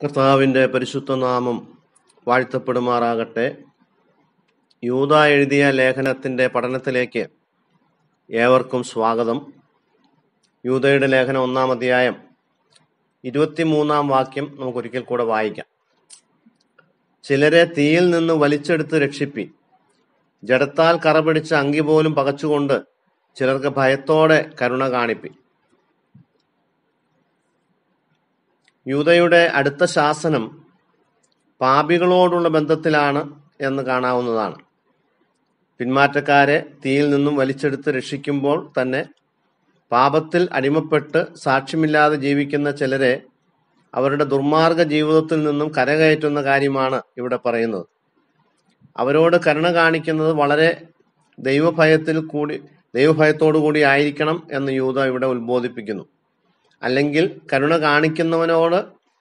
കർത്താവിൻ്റെ പരിശുദ്ധ നാമം വാഴ്ത്തപ്പെടുമാറാകട്ടെ യൂത എഴുതിയ ലേഖനത്തിൻ്റെ പഠനത്തിലേക്ക് ഏവർക്കും സ്വാഗതം യൂതയുടെ ലേഖനം ഒന്നാം അധ്യായം ഇരുപത്തിമൂന്നാം വാക്യം നമുക്കൊരിക്കൽ കൂടെ വായിക്കാം ചിലരെ തീയിൽ നിന്ന് വലിച്ചെടുത്ത് രക്ഷിപ്പി ജഡത്താൽ കറപിടിച്ച അങ്കി പോലും പകച്ചുകൊണ്ട് ചിലർക്ക് ഭയത്തോടെ കരുണ കാണിപ്പി യൂതയുടെ അടുത്ത ശാസനം പാപികളോടുള്ള ബന്ധത്തിലാണ് എന്ന് കാണാവുന്നതാണ് പിന്മാറ്റക്കാരെ തീയിൽ നിന്നും വലിച്ചെടുത്ത് രക്ഷിക്കുമ്പോൾ തന്നെ പാപത്തിൽ അടിമപ്പെട്ട് സാക്ഷ്യമില്ലാതെ ജീവിക്കുന്ന ചിലരെ അവരുടെ ദുർമാർഗ ജീവിതത്തിൽ നിന്നും കരകയറ്റുന്ന കാര്യമാണ് ഇവിടെ പറയുന്നത് അവരോട് കരുണ കാണിക്കുന്നത് വളരെ ദൈവഭയത്തിൽ കൂടി ദൈവഭയത്തോടു കൂടി ആയിരിക്കണം എന്ന് യൂത ഇവിടെ ഉത്ബോധിപ്പിക്കുന്നു അല്ലെങ്കിൽ കരുണ കാണിക്കുന്നവനോട്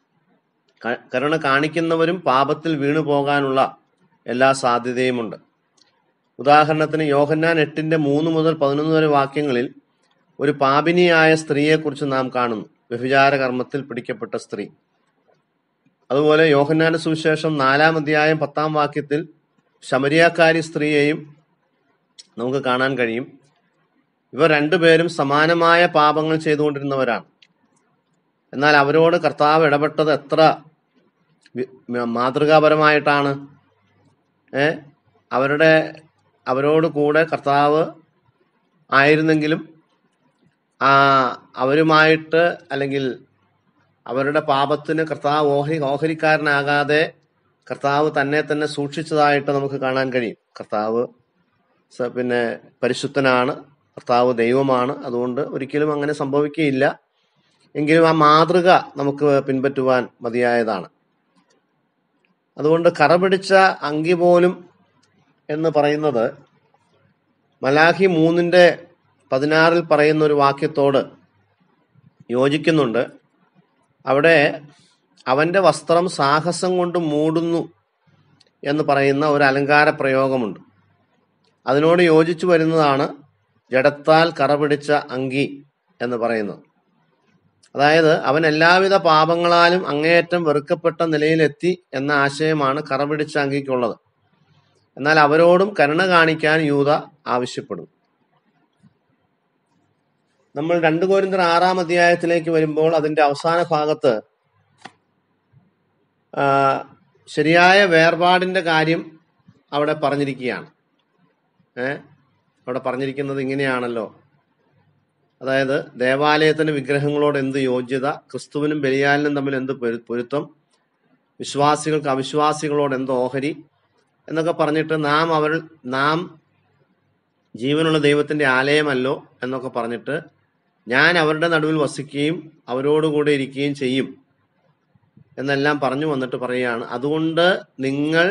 ക- കരുണ കാണിക്കുന്നവരും പാപത്തിൽ വീണു പോകാനുള്ള എല്ലാ സാധ്യതയുമുണ്ട് ഉദാഹരണത്തിന് യോഹന്നാൻ എട്ടിന്റെ മൂന്ന് മുതൽ പതിനൊന്ന് വരെ വാക്യങ്ങളിൽ ഒരു പാപിനിയായ സ്ത്രീയെക്കുറിച്ച് നാം കാണുന്നു വ്യഭിചാര കർമ്മത്തിൽ പിടിക്കപ്പെട്ട സ്ത്രീ അതുപോലെ യോഹന്നാന്റെ സുവിശേഷം നാലാം അധ്യായം പത്താം വാക്യത്തിൽ ശമരിയാക്കാരി സ്ത്രീയെയും നമുക്ക് കാണാൻ കഴിയും ഇവർ രണ്ടുപേരും സമാനമായ പാപങ്ങൾ ചെയ്തുകൊണ്ടിരുന്നവരാണ് എന്നാൽ അവരോട് കർത്താവ് ഇടപെട്ടത് എത്ര വി- മ- മാതൃകാപരമായിട്ടാണ് ഏ അവരുടെ അവരോട് കൂടെ കർത്താവ് ആയിരുന്നെങ്കിലും ആ അവരുമായിട്ട് അല്ലെങ്കിൽ അവരുടെ പാപത്തിന് കർത്താവ് ഓഹരി ഓഹരിക്കാരനാകാതെ കർത്താവ് തന്നെ തന്നെ സൂക്ഷിച്ചതായിട്ട് നമുക്ക് കാണാൻ കഴിയും കർത്താവ് സ- പിന്നെ പരിശുദ്ധനാണ് കർത്താവ് ദൈവമാണ് അതുകൊണ്ട് ഒരിക്കലും അങ്ങനെ സംഭവിക്കുകയില്ല എങ്കിലും ആ മാതൃക നമുക്ക് പിൻപറ്റുവാൻ മതിയായതാണ് അതുകൊണ്ട് കറ പിടിച്ച അങ്കി പോലും എന്ന് പറയുന്നത് മലാഹി മൂന്നിന്റെ പതിനാറിൽ പറയുന്ന ഒരു വാക്യത്തോട് യോജിക്കുന്നുണ്ട് അവിടെ അവന്റെ വസ്ത്രം സാഹസം കൊണ്ട് മൂടുന്നു എന്ന് പറയുന്ന ഒരു അലങ്കാര പ്രയോഗമുണ്ട് അതിനോട് യോജിച്ചു വരുന്നതാണ് ജഡത്താൽ കറ പിടിച്ച അങ്കി എന്ന് പറയുന്നത് അതായത് അവൻ എല്ലാവിധ പാപങ്ങളാലും അങ്ങേയറ്റം വെറുക്കപ്പെട്ട നിലയിലെത്തി എന്ന ആശയമാണ് കറ പിടിച്ച അങ്കിക്കുള്ളത് എന്നാൽ അവരോടും കരുണ കാണിക്കാൻ യൂത ആവശ്യപ്പെടും നമ്മൾ രണ്ട് കോരിന്തർ ആറാം അധ്യായത്തിലേക്ക് വരുമ്പോൾ അതിന്റെ അവസാന ഭാഗത്ത് ആ, ശരിയായ വേർപാടിന്റെ കാര്യം അവിടെ പറഞ്ഞിരിക്കുകയാണ് ഏ അവിടെ പറഞ്ഞിരിക്കുന്നത് ഇങ്ങനെയാണല്ലോ അതായത് ദേവാലയത്തിന് വിഗ്രഹങ്ങളോട് എന്ത് യോഗ്യത ക്രിസ്തുവിനും ബലിയാലിനും തമ്മിൽ എന്ത് പൊരു- പൊരുത്തം വിശ്വാസികൾക്ക് അവിശ്വാസികളോട് എന്ത് ഓഹരി എന്നൊക്കെ പറഞ്ഞിട്ട് നാം അവർ നാം ജീവനുള്ള ദൈവത്തിന്റെ ആലയമല്ലോ എന്നൊക്കെ പറഞ്ഞിട്ട് ഞാൻ അവരുടെ നടുവിൽ വസിക്കുകയും അവരോടുകൂടെ ഇരിക്കുകയും ചെയ്യും എന്നെല്ലാം പറഞ്ഞു വന്നിട്ട് പറയുകയാണ് അതുകൊണ്ട് നിങ്ങൾ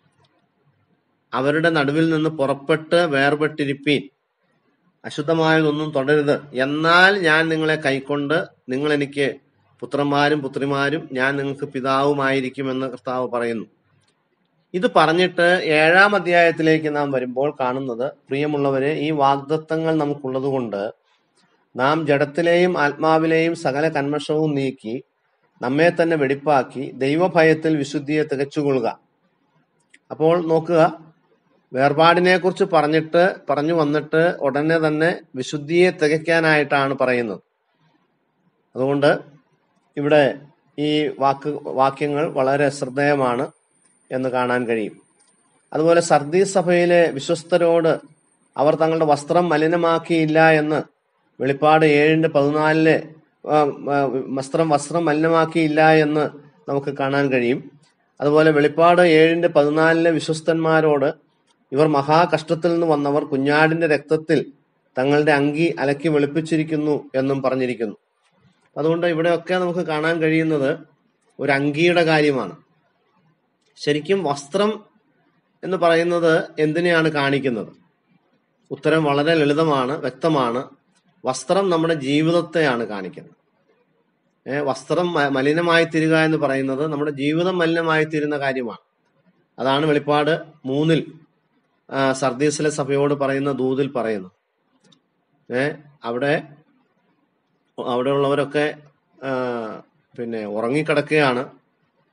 അവരുടെ നടുവിൽ നിന്ന് പുറപ്പെട്ട് വേർപെട്ടിരിപ്പീൻ അശുദ്ധമായതൊന്നും തുടരുത് എന്നാൽ ഞാൻ നിങ്ങളെ കൈക്കൊണ്ട് നിങ്ങൾ എനിക്ക് പുത്രന്മാരും പുത്രിമാരും ഞാൻ നിങ്ങൾക്ക് പിതാവുമായിരിക്കുമെന്ന് കർത്താവ് പറയുന്നു ഇത് പറഞ്ഞിട്ട് ഏഴാം അധ്യായത്തിലേക്ക് നാം വരുമ്പോൾ കാണുന്നത് പ്രിയമുള്ളവരെ ഈ വാഗ്ദത്തങ്ങൾ നമുക്കുള്ളതുകൊണ്ട് നാം ജഡത്തിലെയും ആത്മാവിലെയും സകല കന്മഷവും നീക്കി നമ്മെ തന്നെ വെടിപ്പാക്കി ദൈവഭയത്തിൽ വിശുദ്ധിയെ തികച്ചുകൊള്ളുക അപ്പോൾ നോക്കുക വേർപാടിനെ കുറിച്ച് പറഞ്ഞിട്ട് പറഞ്ഞു വന്നിട്ട് ഉടനെ തന്നെ വിശുദ്ധിയെ തികയ്ക്കാനായിട്ടാണ് പറയുന്നത് അതുകൊണ്ട് ഇവിടെ ഈ വാക്ക് വാക്യങ്ങൾ വളരെ ശ്രദ്ധേയമാണ് എന്ന് കാണാൻ കഴിയും അതുപോലെ സർദീസ് സഭയിലെ വിശ്വസ്തരോട് അവർ തങ്ങളുടെ വസ്ത്രം മലിനമാക്കിയില്ല എന്ന് വെളിപ്പാട് ഏഴിന്റെ പതിനാലിലെ ആ, ആ, വസ്ത്രം വസ്ത്രം മലിനമാക്കിയില്ല എന്ന് നമുക്ക് കാണാൻ കഴിയും അതുപോലെ വെളിപ്പാട് ഏഴിന്റെ പതിനാലിലെ വിശ്വസ്തന്മാരോട് ഇവർ മഹാകഷ്ടത്തിൽ നിന്ന് വന്നവർ കുഞ്ഞാടിന്റെ രക്തത്തിൽ തങ്ങളുടെ അങ്കി അലക്കി വെളുപ്പിച്ചിരിക്കുന്നു എന്നും പറഞ്ഞിരിക്കുന്നു അതുകൊണ്ട് ഇവിടെയൊക്കെ നമുക്ക് കാണാൻ കഴിയുന്നത് ഒരു അങ്കിയുടെ കാര്യമാണ് ശരിക്കും വസ്ത്രം എന്ന് പറയുന്നത് എന്തിനെയാണ് കാണിക്കുന്നത് ഉത്തരം വളരെ ലളിതമാണ് വ്യക്തമാണ് വസ്ത്രം നമ്മുടെ ജീവിതത്തെയാണ് കാണിക്കുന്നത് ഏ, വസ്ത്രം മ- മലിനമായി തീരുക എന്ന് പറയുന്നത് നമ്മുടെ ജീവിതം മലിനമായി തീരുന്ന കാര്യമാണ് അതാണ് വെളിപ്പാട് മൂന്നിൽ ആ, സർദീസിലെ സഭയോട് പറയുന്ന ദൂതിൽ പറയുന്നു ഏ അവിടെ അവിടെയുള്ളവരൊക്കെ ആ, പിന്നെ ഉറങ്ങിക്കിടക്കുകയാണ്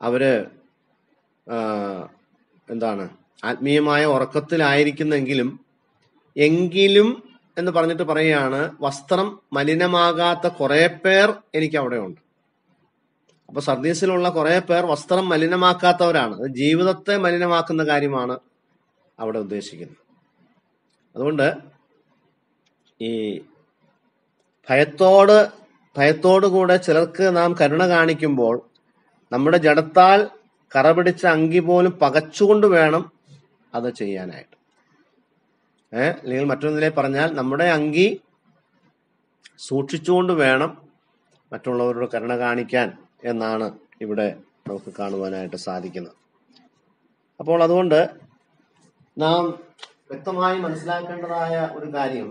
അവര് ആ, എന്താണ് ആത്മീയമായ ഉറക്കത്തിലായിരിക്കുന്നെങ്കിലും എങ്കിലും എന്ന് പറഞ്ഞിട്ട് പറയുകയാണ് വസ്ത്രം മലിനമാകാത്ത കുറെ പേർ എനിക്ക് അവിടെ ഉണ്ട് അപ്പൊ സർദീസിലുള്ള കുറെ പേർ വസ്ത്രം മലിനമാക്കാത്തവരാണ് അത് ജീവിതത്തെ മലിനമാക്കുന്ന കാര്യമാണ് അവിടെ ഉദ്ദേശിക്കുന്നത് അതുകൊണ്ട് ഈ ഭയത്തോട് ഭയത്തോടുകൂടെ ചിലർക്ക് നാം കരുണ കാണിക്കുമ്പോൾ നമ്മുടെ ജഡത്താൽ കറ പിടിച്ച അങ്കി പോലും പകച്ചുകൊണ്ട് വേണം അത് ചെയ്യാനായിട്ട് ഏഹ് അല്ലെങ്കിൽ മറ്റൊന്നിലെ പറഞ്ഞാൽ നമ്മുടെ അങ്കി സൂക്ഷിച്ചുകൊണ്ട് വേണം മറ്റുള്ളവരോട് കരുണ കാണിക്കാൻ എന്നാണ് ഇവിടെ നമുക്ക് കാണുവാനായിട്ട് സാധിക്കുന്നത് അപ്പോൾ അതുകൊണ്ട് നാം വ്യക്തമായി മനസ്സിലാക്കേണ്ടതായ ഒരു കാര്യം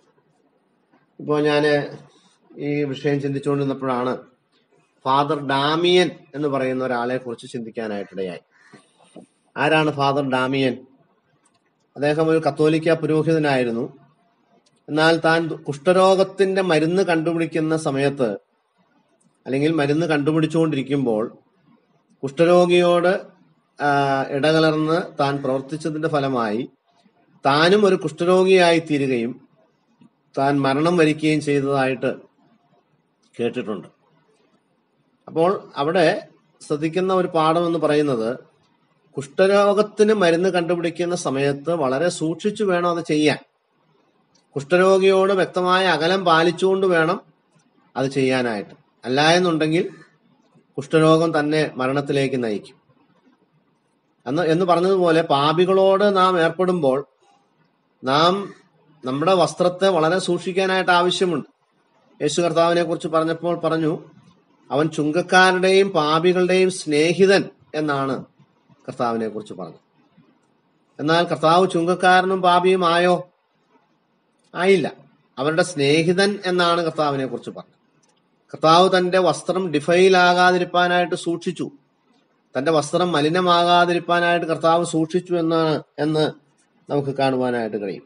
ഇപ്പോൾ ഞാൻ ഈ വിഷയം ചിന്തിച്ചുകൊണ്ടിരുന്നപ്പോഴാണ് ഫാദർ ഡാമിയൻ എന്ന് പറയുന്ന ഒരാളെ കുറിച്ച് ചിന്തിക്കാനായിട്ടിടയായി ആരാണ് ഫാദർ ഡാമിയൻ അദ്ദേഹം ഒരു കത്തോലിക്ക പുരോഹിതനായിരുന്നു എന്നാൽ താൻ കുഷ്ഠരോഗത്തിന്റെ മരുന്ന് കണ്ടുപിടിക്കുന്ന സമയത്ത് അല്ലെങ്കിൽ മരുന്ന് കണ്ടുപിടിച്ചുകൊണ്ടിരിക്കുമ്പോൾ കുഷ്ഠരോഗിയോട് ആ, ഇടകലർന്ന് താൻ പ്രവർത്തിച്ചതിന്റെ ഫലമായി താനും ഒരു കുഷ്ഠരോഗിയായി തീരുകയും താൻ മരണം വരിക്കുകയും ചെയ്തതായിട്ട് കേട്ടിട്ടുണ്ട് അപ്പോൾ അവിടെ ശ്രദ്ധിക്കുന്ന ഒരു പാഠം എന്ന് പറയുന്നത് കുഷ്ഠരോഗത്തിന് മരുന്ന് കണ്ടുപിടിക്കുന്ന സമയത്ത് വളരെ സൂക്ഷിച്ചു വേണം അത് ചെയ്യാൻ കുഷ്ഠരോഗിയോട് വ്യക്തമായ അകലം പാലിച്ചുകൊണ്ട് വേണം അത് ചെയ്യാനായിട്ട് അല്ല എന്നുണ്ടെങ്കിൽ കുഷ്ഠരോഗം തന്നെ മരണത്തിലേക്ക് നയിക്കും അന്ന് എന്ന് പറഞ്ഞതുപോലെ പാപികളോട് നാം ഏർപ്പെടുമ്പോൾ നാം നമ്മുടെ വസ്ത്രത്തെ വളരെ സൂക്ഷിക്കാനായിട്ട് ആവശ്യമുണ്ട് യേശു കർത്താവിനെ കുറിച്ച് പറഞ്ഞപ്പോൾ പറഞ്ഞു അവൻ ചുങ്കക്കാരുടെയും പാപികളുടെയും സ്നേഹിതൻ എന്നാണ് കർത്താവിനെ കുറിച്ച് പറഞ്ഞത് എന്നാൽ കർത്താവ് ചുങ്കക്കാരനും പാപിയും ആയോ ആയില്ല അവരുടെ സ്നേഹിതൻ എന്നാണ് കർത്താവിനെ കുറിച്ച് പറഞ്ഞത് കർത്താവ് തന്റെ വസ്ത്രം ഡിഫൈലാകാതിരിക്കാനായിട്ട് സൂക്ഷിച്ചു തന്റെ വസ്ത്രം മലിനമാകാതിരിക്കാനായിട്ട് കർത്താവ് സൂക്ഷിച്ചു എന്നാണ് എന്ന് നമുക്ക് കാണുവാനായിട്ട് കഴിയും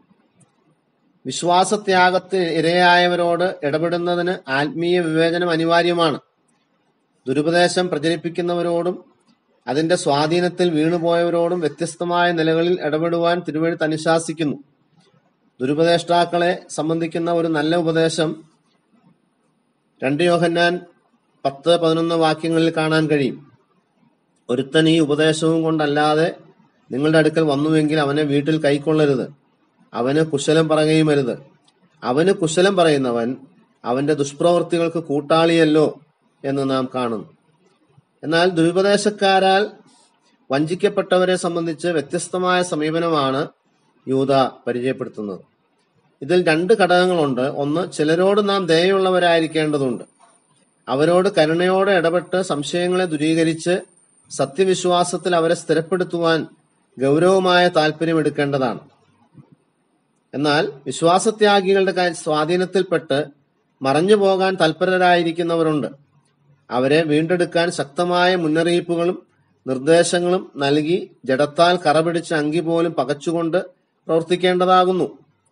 വിശ്വാസത്യാഗത്തിന് ഇരയായവരോട് ഇടപെടുന്നതിന് ആത്മീയ വിവേചനം അനിവാര്യമാണ് ദുരുപദേശം പ്രചരിപ്പിക്കുന്നവരോടും അതിന്റെ സ്വാധീനത്തിൽ വീണുപോയവരോടും വ്യത്യസ്തമായ നിലകളിൽ ഇടപെടുവാൻ തിരുവഴുത്ത് അനുശാസിക്കുന്നു ദുരുപദേഷ്ടാക്കളെ സംബന്ധിക്കുന്ന ഒരു നല്ല ഉപദേശം രണ്ട് യോഹന്നാൻ പത്ത് പതിനൊന്ന് വാക്യങ്ങളിൽ കാണാൻ കഴിയും ഒരുത്തൻ ഈ ഉപദേശവും കൊണ്ടല്ലാതെ നിങ്ങളുടെ അടുക്കൽ വന്നുവെങ്കിൽ അവനെ വീട്ടിൽ കൈക്കൊള്ളരുത് അവന് കുശലം പറയുകയും അരുത് അവന് കുശലം പറയുന്നവൻ അവന്റെ ദുഷ്പ്രവൃത്തികൾക്ക് കൂട്ടാളിയല്ലോ എന്ന് നാം കാണുന്നു എന്നാൽ ദുരുപദേശക്കാരാൽ വഞ്ചിക്കപ്പെട്ടവരെ സംബന്ധിച്ച് വ്യത്യസ്തമായ സമീപനമാണ് യൂത പരിചയപ്പെടുത്തുന്നത് ഇതിൽ രണ്ട് ഘടകങ്ങളുണ്ട് ഒന്ന് ചിലരോട് നാം ദയയുള്ളവരായിരിക്കേണ്ടതുണ്ട് അവരോട് കരുണയോടെ ഇടപെട്ട് സംശയങ്ങളെ ദൂരീകരിച്ച് സത്യവിശ്വാസത്തിൽ അവരെ സ്ഥിരപ്പെടുത്തുവാൻ ഗൗരവമായ താല്പര്യമെടുക്കേണ്ടതാണ് എന്നാൽ വിശ്വാസത്യാഗികളുടെ കാ- സ്വാധീനത്തിൽപ്പെട്ട് മറഞ്ഞു പോകാൻ തൽപരരായിരിക്കുന്നവരുണ്ട് അവരെ വീണ്ടെടുക്കാൻ ശക്തമായ മുന്നറിയിപ്പുകളും നിർദ്ദേശങ്ങളും നൽകി ജഡത്താൽ കറപിടിച്ച അങ്കി പോലും പകച്ചുകൊണ്ട് പ്രവർത്തിക്കേണ്ടതാകുന്നു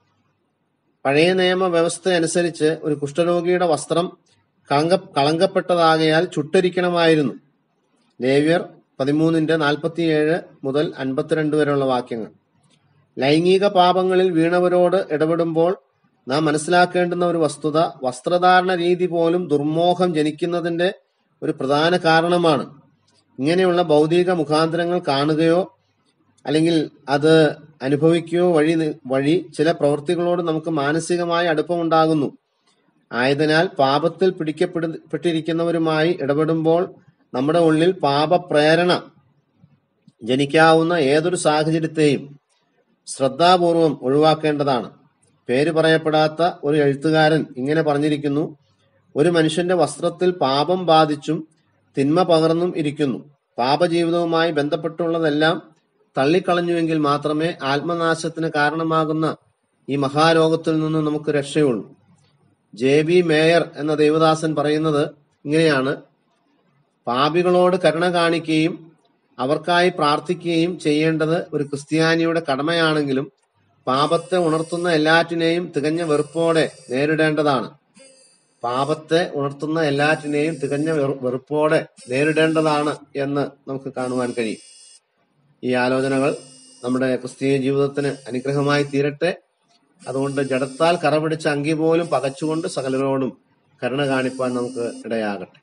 പഴയ നിയമ വ്യവസ്ഥ അനുസരിച്ച് ഒരു കുഷ്ഠരോഗിയുടെ വസ്ത്രം കളങ്ക കളങ്കപ്പെട്ടതാകയാൽ ചുട്ടരിക്കണമായിരുന്നു ലേവ്യർ പതിമൂന്നിന്റെ നാൽപ്പത്തിയേഴ് മുതൽ അൻപത്തിരണ്ട് വരെയുള്ള വാക്യങ്ങൾ ലൈംഗിക പാപങ്ങളിൽ വീണവരോട് ഇടപെടുമ്പോൾ നാം മനസ്സിലാക്കേണ്ടുന്ന ഒരു വസ്തുത വസ്ത്രധാരണ രീതി പോലും ദുർമോഹം ജനിക്കുന്നതിന്റെ ഒരു പ്രധാന കാരണമാണ് ഇങ്ങനെയുള്ള ഭൗതിക മുഖാന്തരങ്ങൾ കാണുകയോ അല്ലെങ്കിൽ അത് അനുഭവിക്കുകയോ വഴി നി- വഴി ചില പ്രവൃത്തികളോട് നമുക്ക് മാനസികമായ അടുപ്പമുണ്ടാകുന്നു ആയതിനാൽ പാപത്തിൽ പിടിക്കപ്പെട്ടിരിക്കുന്നവരുമായി ഇടപെടുമ്പോൾ നമ്മുടെ ഉള്ളിൽ പാപപ്രേരണ ജനിക്കാവുന്ന ഏതൊരു സാഹചര്യത്തെയും ശ്രദ്ധാപൂർവം ഒഴിവാക്കേണ്ടതാണ് പേര് പറയപ്പെടാത്ത ഒരു എഴുത്തുകാരൻ ഇങ്ങനെ പറഞ്ഞിരിക്കുന്നു ഒരു മനുഷ്യന്റെ വസ്ത്രത്തിൽ പാപം ബാധിച്ചും തിന്മ പകർന്നും ഇരിക്കുന്നു പാപജീവിതവുമായി ബന്ധപ്പെട്ടുള്ളതെല്ലാം തള്ളിക്കളഞ്ഞുവെങ്കിൽ മാത്രമേ ആത്മനാശത്തിന് കാരണമാകുന്ന ഈ മഹാരോഗത്തിൽ നിന്ന് നമുക്ക് രക്ഷയുള്ളൂ ജെ ബി മേയർ എന്ന ദേവദാസൻ പറയുന്നത് ഇങ്ങനെയാണ് പാപികളോട് കരുണ കാണിക്കുകയും അവർക്കായി പ്രാർത്ഥിക്കുകയും ചെയ്യേണ്ടത് ഒരു ക്രിസ്ത്യാനിയുടെ കടമയാണെങ്കിലും പാപത്തെ ഉണർത്തുന്ന എല്ലാറ്റിനെയും തികഞ്ഞ വെറുപ്പോടെ നേരിടേണ്ടതാണ് പാപത്തെ ഉണർത്തുന്ന എല്ലാറ്റിനെയും തികഞ്ഞ വെറു- വെറുപ്പോടെ നേരിടേണ്ടതാണ് എന്ന് നമുക്ക് കാണുവാൻ കഴിയും ഈ ആലോചനകൾ നമ്മുടെ ക്രിസ്തീയ ജീവിതത്തിന് അനുഗ്രഹമായി തീരട്ടെ അതുകൊണ്ട് ജഡത്താൽ കറ പിടിച്ച അങ്കി പോലും പകച്ചുകൊണ്ട് സകലരോടും കരുണ കാണിപ്പാൻ നമുക്ക് ഇടയാകട്ടെ